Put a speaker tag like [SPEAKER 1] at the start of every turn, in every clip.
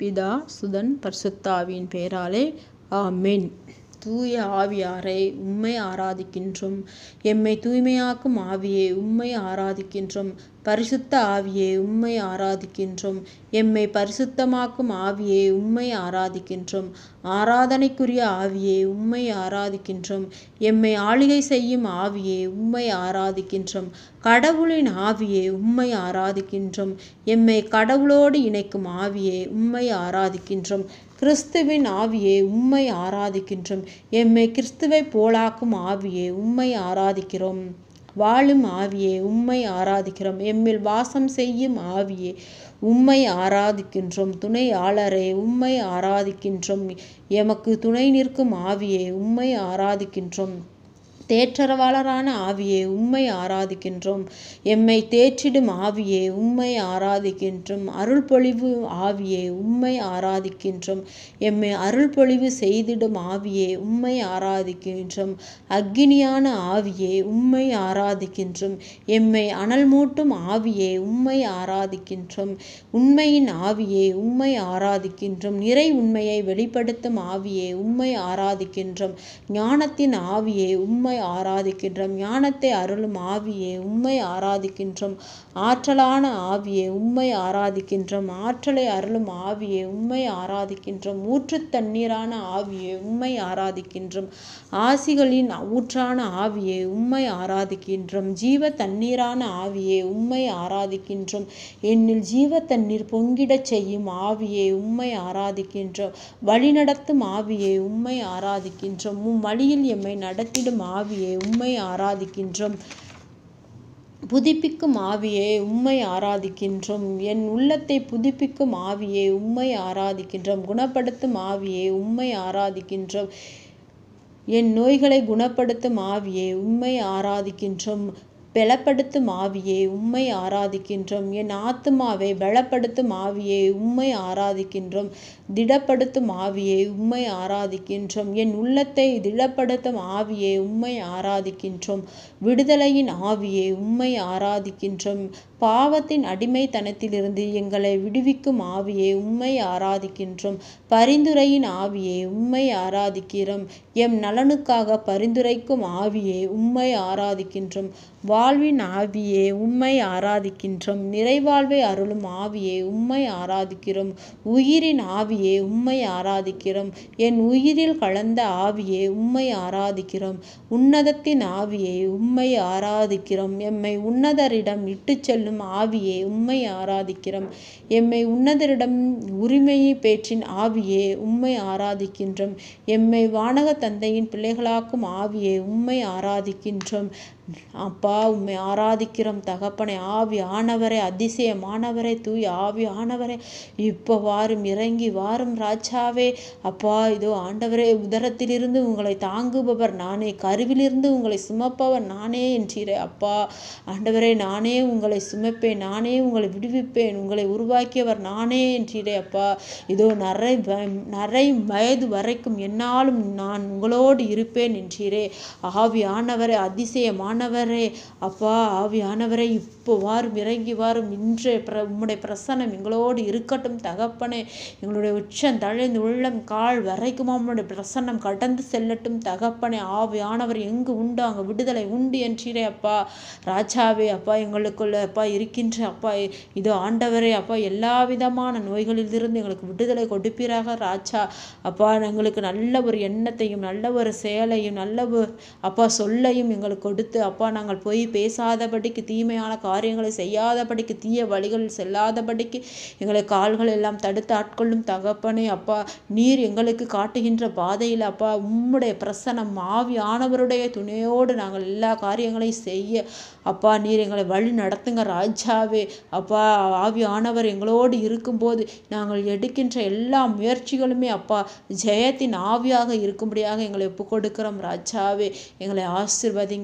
[SPEAKER 1] பிதா சுதன் பரிசுத்தாவியின் பெயராலே ஆமென் தூய ஆவியாரை உம்மை ஆராதிக்கின்றோம் எம்மை தூய்மையாக்கும் ஆவியே உம்மை ஆராதிக்கின்றோம் பரிசுத்த ஆவியே உம்மை ஆராதிக்கின்றோம் எம்மை பரிசுத்தமாக்கும் ஆவியே உம்மை ஆராதிக்கின்றோம் ஆராதனைக்குரிய ஆவியே உம்மை ஆராதிக்கின்றோம் எம்மை ஆளுகை செய்யும் ஆவியே உம்மை ஆராதிக்கின்றோம் கடவுளின் ஆவியே உம்மை ஆராதிக்கின்றோம் எம்மை கடவுளோடு இணைக்கும் ஆவியே உம்மை ஆராதிக்கின்றோம் கிறிஸ்துவின் ஆவியே உம்மை ஆராதிக்கின்றோம் எம்மை கிறிஸ்துவை போலாக்கும் ஆவியே உம்மை ஆராதிக்கிறோம் வாழும் ஆவியே உம்மை ஆராதிக்கிறோம் எம்மில் வாசம் செய்யும் ஆவியே உம்மை ஆராதிக்கின்றோம் துணையாளரே உம்மை ஆராதிக்கின்றோம் எமக்கு துணை நிற்கும் ஆவியே உம்மை ஆராதிக்கின்றோம் தேற்றரவாளரான ஆவியே உம்மை ஆராதிக்கின்றோம் எம்மை தேற்றிடும் ஆவியே உம்மை ஆராதிக்கின்றோம் அருள் பொழிவு ஆவியே உம்மை ஆராதிக்கின்றோம் எம்மை அருள் பொழிவு செய்திடும் ஆவியே உம்மை ஆராதிக்கின்றோம் அக்கினியான ஆவியே உம்மை ஆராதிக்கின்றோம் எம்மை அனல் மூட்டும் ஆவியே உம்மை ஆராதிக்கின்றோம் உண்மையின் ஆவியே உம்மை ஆராதிக்கின்றோம் நிறை உண்மையை வெளிப்படுத்தும் ஆவியே உம்மை ஆராதிக்கின்றோம் ஞானத்தின் ஆவியே உம்மை ஆராதிக்கின்றோம் ஞானத்தை அருளும் ஆவியே உம்மை ஆராதிக்கின்றோம் ஆற்றலான ஆவியே உம்மை ஆராதிக்கின்றோம் ஆற்றலை அருளும் ஆவியே உம்மை ஆராதிக்கின்றோம் ஊற்று தண்ணீரான ஆவியே உம்மை ஆராதிக்கின்றோம் ஆசிகளின் ஊற்றான ஆவியே உம்மை ஆராதிக்கின்றோம் ஜீவ தண்ணீரான ஆவியே உம்மை ஆராதிக்கின்றோம் என்னில் ஜீவ தண்ணீர் பொங்கிடச் செய்யும் ஆவியே உம்மை ஆராதிக்கின்றோம் வழிநடத்தும் ஆவியே உம்மை ஆராதிக்கின்றோம் உம் வழியில் எம்மை நடத்திடும் ஆவியே உம்மை ஆராதிக்கின்றோம் புதுப்பிக்கும் ஆவியே உம்மை ஆராதிக்கின்றோம் என் உள்ளத்தை புதுப்பிக்கும் ஆவியே உம்மை ஆராதிக்கின்றோம் குணப்படுத்தும் ஆவியே உம்மை ஆராதிக்கின்றோம் என் நோய்களை குணப்படுத்தும் ஆவியே உம்மை ஆராதிக்கின்றோம் பலப்படுத்தும் ஆவியே உம்மை ஆராதிக்கின்றோம் என் ஆத்துமாவை பலப்படுத்தும் ஆவியே உம்மை ஆராதிக்கின்றோம் திடப்படுத்தும் ஆவியே உம்மை ஆராதிக்கின்றோம் என் உள்ளத்தை திடப்படுத்தும் ஆவியே உம்மை ஆராதிக்கின்றோம் விடுதலையின் ஆவியே உம்மை ஆராதிக்கின்றோம் பாவத்தின் அடிமைத்தனத்திலிருந்து எங்களை விடுவிக்கும் ஆவியே உம்மை ஆராதிக்கின்றோம் பரிந்துரையின் ஆவியே உம்மை ஆராதிக்கிறோம் எம் நலனுக்காக பரிந்துரைக்கும் ஆவியே உம்மை ஆராதிக்கின்றோம் வாழ்வின் ஆவியே உம்மை ஆராதிக்கின்றோம் நிறைவாழ்வை அருளும் ஆவியே உம்மை ஆராதிக்கிறோம் உயிரின் ஆவியே உம்மை ஆராதிக்கிறோம் என் உயிரில் கலந்த ஆவியே உம்மை ஆராதிக்கிறோம் உன்னதத்தின் ஆவியே உம்மை ஆராதிக்கிறோம் எம்மை உன்னதரிடம் இட்டு செல்லும் ஆவியே உம்மை ஆராதிக்கிறோம் எம்மை உன்னதரிடம் உரிமையை பேற்றின் ஆவியே உம்மை ஆராதிக்கின்றோம் எம்மை வானக தந்தையின் பிள்ளைகளாக்கும் ஆவியே உம்மை ஆராதிக்கின்றோம் அப்பா உம்மை ஆராதிக்கிறோம் தகப்பனை ஆவி ஆனவரே அதிசயமானவரே தூய் ஆவி ஆனவரே இப்போ வாரும் இறங்கி வாரும் ராஜாவே அப்பா இதோ ஆண்டவரே உதரத்திலிருந்து உங்களை தாங்குபவர் நானே கருவிலிருந்து உங்களை சுமப்பவர் நானே என்றீரே அப்பா ஆண்டவரே நானே உங்களை சுமப்பேன் நானே உங்களை விடுவிப்பேன் உங்களை உருவாக்கியவர் நானே என்றீரே அப்பா இதோ நிறை நிறை வயது வரைக்கும் என்னாலும் நான் உங்களோடு இருப்பேன் என்றீரே ஆவி ஆனவரே அதிசயமான ஆனவரே அப்பா ஆவியானவரே இப்போ வாரும் இறங்கி வாரும் இன்றே பிர உம்முடைய பிரசன்னம் எங்களோடு இருக்கட்டும் தகப்பனே எங்களுடைய உச்சம் தழைந்து உள்ளம் கால் வரைக்கும் உம்முடைய பிரசன்னம் கடந்து செல்லட்டும் தகப்பனே ஆவியானவர் எங்கு உண்டு அங்கே விடுதலை உண்டு என்றீரே அப்பா ராஜாவே அப்பா எங்களுக்குள்ள அப்பா இருக்கின்ற அப்பா இதோ ஆண்டவரே அப்பா எல்லா விதமான நோய்களிலிருந்து எங்களுக்கு விடுதலை கொடுப்பீராக ராஜா அப்பா எங்களுக்கு நல்ல ஒரு எண்ணத்தையும் நல்ல ஒரு செயலையும் நல்ல ஒரு அப்பா சொல்லையும் எங்களுக்கு கொடுத்து அப்பா நாங்கள் போய் பேசாதபடிக்கு தீமையான காரியங்களை செய்யாதபடிக்கு தீய வழிகளில் செல்லாதபடிக்கு எங்களை கால்கள் எல்லாம் தடுத்து ஆட்கொள்ளும் தகப்பனே அப்பா நீர் எங்களுக்கு காட்டுகின்ற பாதையில் அப்பா உம்முடைய பிரசனம் ஆவி ஆனவருடைய துணையோடு நாங்கள் எல்லா காரியங்களையும் செய்ய அப்பா நீர் எங்களை வழி நடத்துங்க ராஜாவே அப்பா ஆவி ஆனவர் எங்களோடு இருக்கும்போது நாங்கள் எடுக்கின்ற எல்லா முயற்சிகளுமே அப்பா ஜெயத்தின் ஆவியாக இருக்கும்படியாக எங்களை ஒப்பு கொடுக்கிறோம் ராஜாவே எங்களை ஆசிர்வதிங்க ராஜாவே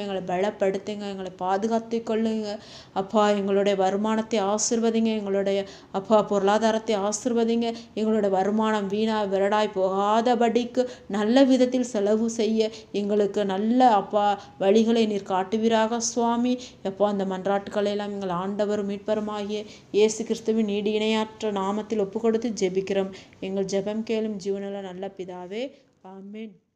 [SPEAKER 1] எங்களை பலப்படுத்துங்க எங்களை பாதுகாத்து கொள்ளுங்க அப்பா எங்களுடைய வருமானத்தை ஆசிர்வதிங்க எங்களுடைய அப்பா பொருளாதாரத்தை ஆசிர்வதிங்க எங்களுடைய வருமானம் வீணா விரடாய் போகாதபடிக்கு நல்ல விதத்தில் செலவு செய்ய எங்களுக்கு நல்ல அப்பா வழிகளை நீர் காட்டுவீராக சுவாமி எப்போ அந்த மன்றாட்டுக்களை எல்லாம் எங்கள் ஆண்டவரும் மீட்பருமாகிய இயேசு கிறிஸ்துவின் நீடி இணையாற்ற நாமத்தில் ஒப்பு கொடுத்து ஜெபிக்கிறோம் எங்கள் ஜெபம் கேளும் ஜீவனில் நல்ல பிதாவே ஆமென்